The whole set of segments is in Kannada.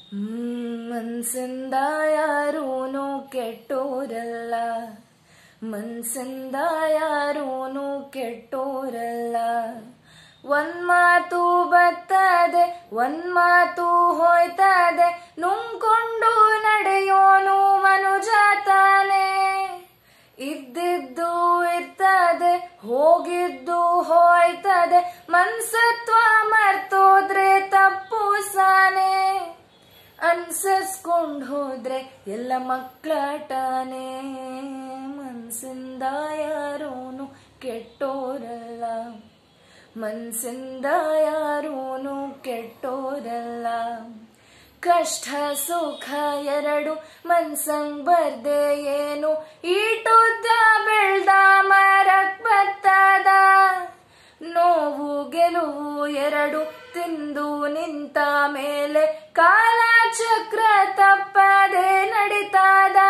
ಹ್ಮ್, ಮನ್ಸಿಂದ ಯಾರೂನು ಕೆಟ್ಟೋರಲ್ಲ ಮನ್ಸಿಂದ ಯಾರೂನು ಕೆಟ್ಟೋರಲ್ಲ ಒಂದ್ ಮಾತು ಬರ್ತದೆ ಒಂದ್ ಮಾತು ಹೋಯ್ತದೆ ನುಂಗ್ಕೊಂಡು ನಡೆಯೋನು ಮನುಜ ತಾನೆ ಇದ್ದಿದ್ದು ಇರ್ತದೆ ಹೋಗಿದ್ದು ಹೋಯ್ತದೆ ಮನ್ಸತ್ವ ಮರ್ತೋದ್ರೆ ತಪ್ಪು ಸಾನೆ ಅನ್ಸರ್ಸ್ಕೊಂಡ್ ಹೋದ್ರೆ ಎಲ್ಲ ಮಕ್ಕಳಾಟನೇ ಮನ್ಸಿಂದ ಯಾರೋನು ಕೆಟ್ಟೋರಲ್ಲ ಮನ್ಸಿಂದ ಯಾರೋನು ಕೆಟ್ಟೋರಲ್ಲ ಕಷ್ಟ ಸುಖ ಎರಡು ಮನ್ಸಂಗ್ ಬರ್ದೆ ಏನು ಈಟುದ್ದ ಬೆಳ್ದ ಮರಕ್ ಬರ್ತದ ನೋವು ಗೆಲುವು ಎರಡು ತಿಂದು ನಿಂತ ಮೇಲೆ ಕಾಲಚಕ್ರ ತಪ್ಪದೆ ನಡಿತಾದ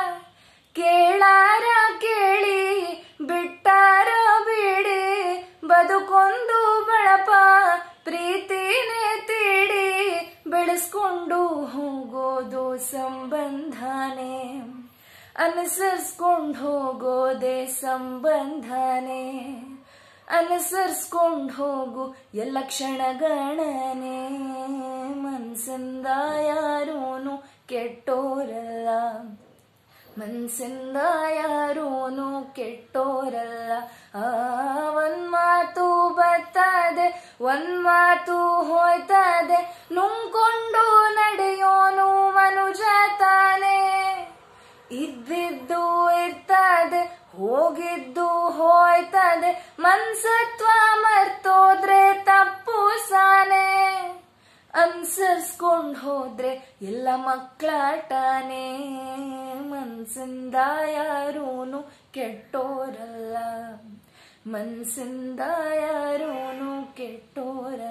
ಕೇಳಾರ ಕೇಳಿ ಬಿಟ್ಟಾರ ಬಿಡಿ ಬದುಕೊಂದು ಬಳಪ ಪ್ರೀತಿನೇ ತೀಡಿ ಬೆಳೆಸ್ಕೊಂಡು ಹೋಗೋದು ಸಂಬಂಧನೇ ಅನುಸರಿಸ್ಕೊಂಡು ಹೋಗೋದೇ ಸಂಬಂಧನೇ ಅನುಸರಿಸ್ಕೊಂಡು ಹೋಗು ಎಲ್ಲ ಕ್ಷಣಗಣನೆ ಮನ್ಸಿಂದ ಯಾರೂನು ಕೆಟ್ಟೋರಲ್ಲ ಮನ್ಸಿಂದ ಯಾರೂನು ಕೆಟ್ಟೋರಲ್ಲ ಆ ಒಂದ್ ಮಾತು ಬರ್ತದೆ ಒಂದ್ ಮಾತು ಹೋಯ್ತದೆ ನುಂಗ್ಕೊಂಡು ನಡೆಯೋನು ಮನುಜ ತಾನೆ ಇದ್ದಿದ್ದು ಇರ್ತದೆ ಹೋಗಿದ್ದು ಹೋಯ್ತದೆ ಮನ್ಸತ್ವ ಮರ್ತೋದ್ರೆ ತಪ್ಪು ಸಾನೆ ಅನ್ಸರ್ಸ್ಕೊಂಡ್ ಹೋದ್ರೆ ಎಲ್ಲ ಮಕ್ಕಳಾಟನೇ ಮನ್ಸಿಂದ ಯಾರೂನು ಕೆಟ್ಟೋರಲ್ಲ ಮನ್ಸಿಂದ ಯಾರೂನು ಕೆಟ್ಟೋರಲ್ಲ